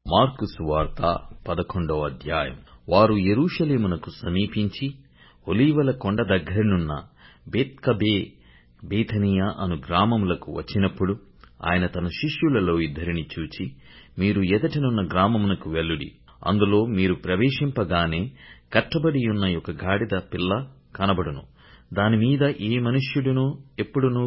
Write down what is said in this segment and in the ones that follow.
mark సువార్త పదకొండవ అధ్యాయం వారు యెరూషలేమునకు సమీపించి ఒలీవల కొండ దగ్గరనున్న బేత్ఫగే బేతనియ అను గ్రామములకు వచ్చినప్పుడు ఆయన తన శిష్యులలో ఇద్దరిని చూచి మీరు ఎదుటనున్న గ్రామమునకు వెళ్ళుడి అందులో మీరు ప్రవేశింపగానే కట్టబడియున్న ఒక గాడిద పిల్ల కనబడును దానిమీద ఏ మనుష్యుడునూ ఎప్పుడునూ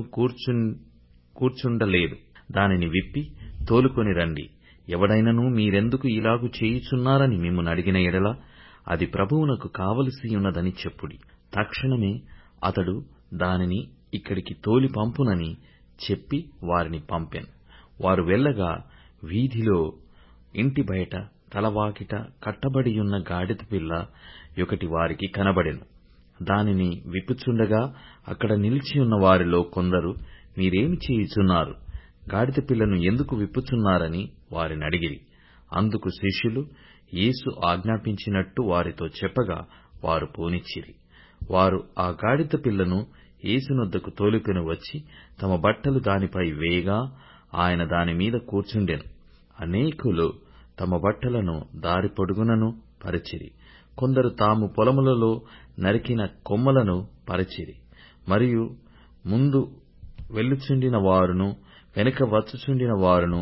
కూర్చుండలేదు దానిని విప్పి తోలుకొని రండి ఎవడైనను మీరెందుకు ఇలాగు చేయుచున్నారని మిమ్మును అడిగిన ఎడల అది ప్రభువునకు కావలసియున్నదని చెప్పుడి తక్షణమే అతడు దానిని ఇక్కడికి తోలి పంపునని చెప్పి వారిని పంపెను వారు వెళ్ళగా వీధిలో ఇంటి బయట తలవాకిట కట్టబడియున్న గాడిద పిల్ల యొకటి వారికి కనబడెను దానిని విప్పుచుండగా అక్కడ నిలిచియున్న వారిలో కొందరు మీరేమి చేయుచున్నారు గాడిద పిల్లను ఎందుకు విప్పుచున్నారని వారినడిగిరి అందుకు శిష్యులు యేసు ఆజ్ఞాపించినట్టు వారితో చెప్పగా వారు పోనిచ్చిరి వారు ఆ గాడిద పిల్లను యేసునొద్దకు తోలుకొని వచ్చి తమ బట్టలు దానిపై వేయగా ఆయన దానిమీద కూర్చుండెను అనేకులు తమ బట్టలను దారి పొడుగునను పరిచిరి కొందరు తాము పొలములలో నరికిన కొమ్మలను పరిచిరి మరియు ముందు వెళ్ళుచుండిన వారును వెనుక వచ్చుచుండిన వారును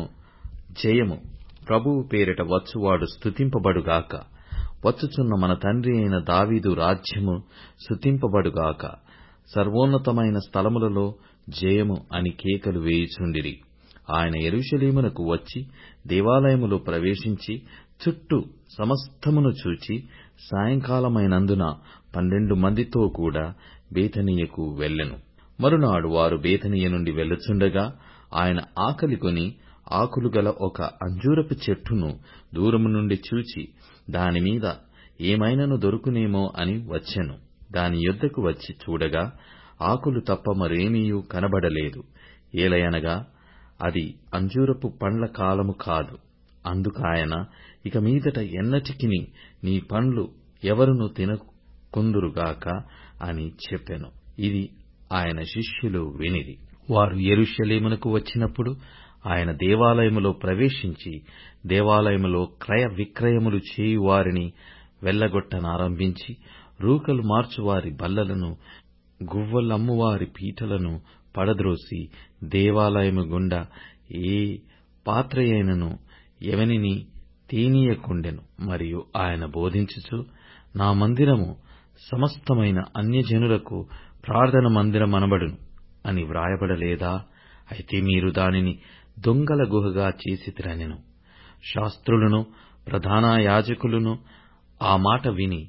జయము ప్రభువు పేరిట వచ్చువాడు స్తుతింపబడుగాక వచ్చుచున్న మన తండ్రి అయిన దావీదు రాజ్యము స్తుతింపబడుగాక సర్వోన్నతమైన స్థలములలో జయము అని కేకలు వేయుచుండిరి ఆయన యెరూషలేమునకు వచ్చి దేవాలయములో ప్రవేశించి చుట్టూ సమస్తమును చూచి సాయంకాలమైనందున పన్నెండు మందితో కూడా బేతనీయకు వెళ్ళెను మరునాడు వారు బేతనీయ నుండి వెళ్ళుచుండగా ఆయన ఆకలిగొని ఆకులు గల ఒక అంజూరపు చెట్టును దూరము నుండి చూచి దానిమీద ఏమైనను దొరుకునేమో అని వచ్చెను దాని యొద్దకు వచ్చి చూడగా ఆకులు తప్ప మరేమీయూ కనబడలేదు ఏలయనగా అది అంజూరపు పండ్ల కాలము కాదు అందుకాయన ఇక మీదట ఎన్నటికిని నీ పండ్లు ఎవరునూ తినకుందురుగాక అని చెప్పెను ఇది ఆయన శిష్యులు వినిరి వారు యెరూషలేమునకు వచ్చినప్పుడు ఆయన దేవాలయములో ప్రవేశించి దేవాలయములో క్రయ విక్రయములు చేయువారిని వెళ్లగొట్టనారంభించి రూకలు మార్చువారి బల్లలను గువ్వలమ్మువారి పీటలను పడద్రోసి దేవాలయము గుండా ఏ పాత్రయైనను ఎవనిని తేనీయకుండెను మరియు ఆయన బోధించుచు నా మందిరము సమస్తమైన అన్యజనులకు ప్రార్థన మందిరమనబడును అని వ్రాయబడలేదా అయితే మీరు దానిని దొంగల గుహగా చేసితిరనెను శాస్త్రులను ప్రధాన యాజకులను ఆ మాట విని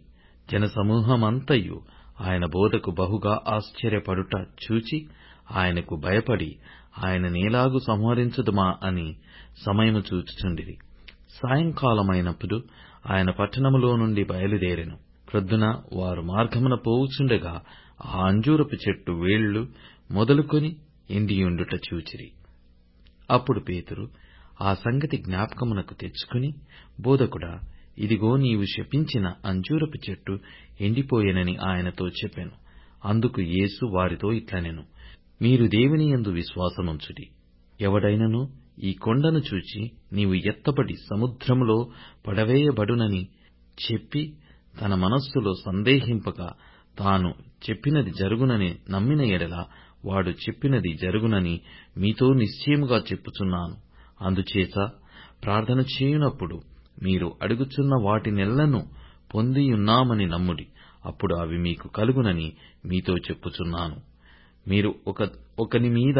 జనసమూహమంతయు ఆయన బోధకు బహుగా ఆశ్చర్యపడుట చూచి ఆయనకు భయపడి ఆయననేలాగు సంహరించుదుమా అని సమయము చూచుచుండిరి సాయంకాలమైనప్పుడు ఆయన పట్టణములో నుండి బయలుదేరెను ప్రొద్దున వారు మార్గమున పోవుచుండగా ఆ అంజూరపు చెట్టు వేళ్లు మొదలుకొని ఎండియుండుట చూచిరి అప్పుడు పేతురు ఆ సంగతి జ్ఞాపకమునకు తెచ్చుకుని బోధకుడా ఇదిగో నీవు శపించిన అంజూరపు చెట్టు ఎండిపోయెనని ఆయనతో చెప్పెను అందుకు యేసు వారితో ఇట్లనెను మీరు దేవుని యందు విశ్వాసముంచుడి ఎవడైనను ఈ కొండను చూచి నీవు ఎత్తబడి సముద్రములో పడవేయబడునని చెప్పి తన మనస్సులో సందేహింపక తాను చెప్పినది జరుగునని నమ్మిన ఎడల వాడు చెప్పినది జరుగునని మీతో నిశ్చయముగా చెప్పుచున్నాను అందుచేత ప్రార్థన చేయునప్పుడు మీరు అడుగుచున్న వాటినెల్లను పొందియున్నామని నమ్ముడి అప్పుడు అవి మీకు కలుగునని మీతో చెప్పుచున్నాను మీరు ఒక ఒకని మీద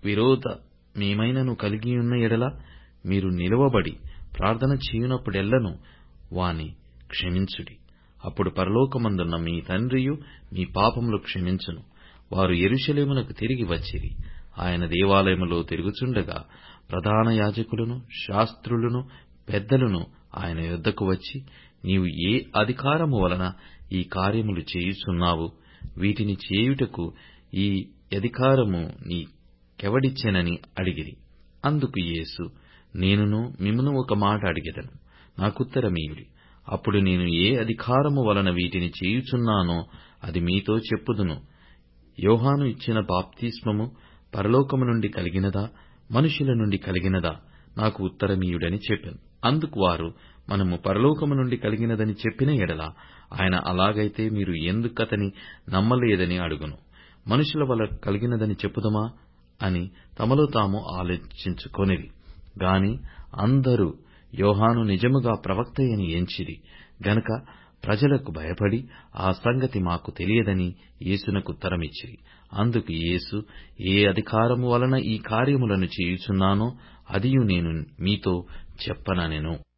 విరోధమేమైనను కలిగియున్న ఎడల మీరు నిలువబడి ప్రార్థన చేయునప్పుడెల్లను వాని క్షమించుడి అప్పుడు పరలోకమందున్న మీ తండ్రియు మీ పాపములు క్షమించును వారు యెరూషలేమునకు తిరిగి వచ్చిరి ఆయన దేవాలయములో తిరుగుచుండగా ప్రధాన యాజకులను శాస్త్రులను పెద్దలను ఆయన యొద్దకు వచ్చి నీవు ఏ అధికారము వలన ఈ కార్యములు చేయుచున్నావు వీటిని చేయుటకు ఈ అధికారము నీకెవడిచ్చెనని అడిగిరి అందుకు యేసు నేనును మిమ్మును ఒక మాట అడిగెదను నాకుత్తరమీయుడి అప్పుడు నేను ఏ అధికారము వలన వీటిని చేయుచున్నానో అది మీతో చెప్పుదును యోహాను ఇచ్చిన బాప్తిస్మము పరలోకము నుండి కలిగినదా మనుషుల నుండి కలిగినదా నాకు ఉత్తరమీయుడని చెప్పాను అందుకు వారు మనము పరలోకము నుండి కలిగినదని చెప్పిన ఎడల ఆయన అలాగైతే మీరు ఎందుకతని నమ్మలేదని అడుగును మనుషుల వల్ల కలిగినదని చెప్పుదమా అని తమలో తాము ఆలోచించుకొనిరి గాని అందరూ యోహాను నిజముగా ప్రవక్తయని ఎంచిరి గనక ప్రజలకు భయపడి ఆ సంగతి మాకు తెలియదని యేసునకుత్తరమిచ్చిరి అందుకు యేసు ఏ అధికారము వలన ఈ కార్యములను చేయుచున్నానో అదియు నేను మీతో చెప్పననెను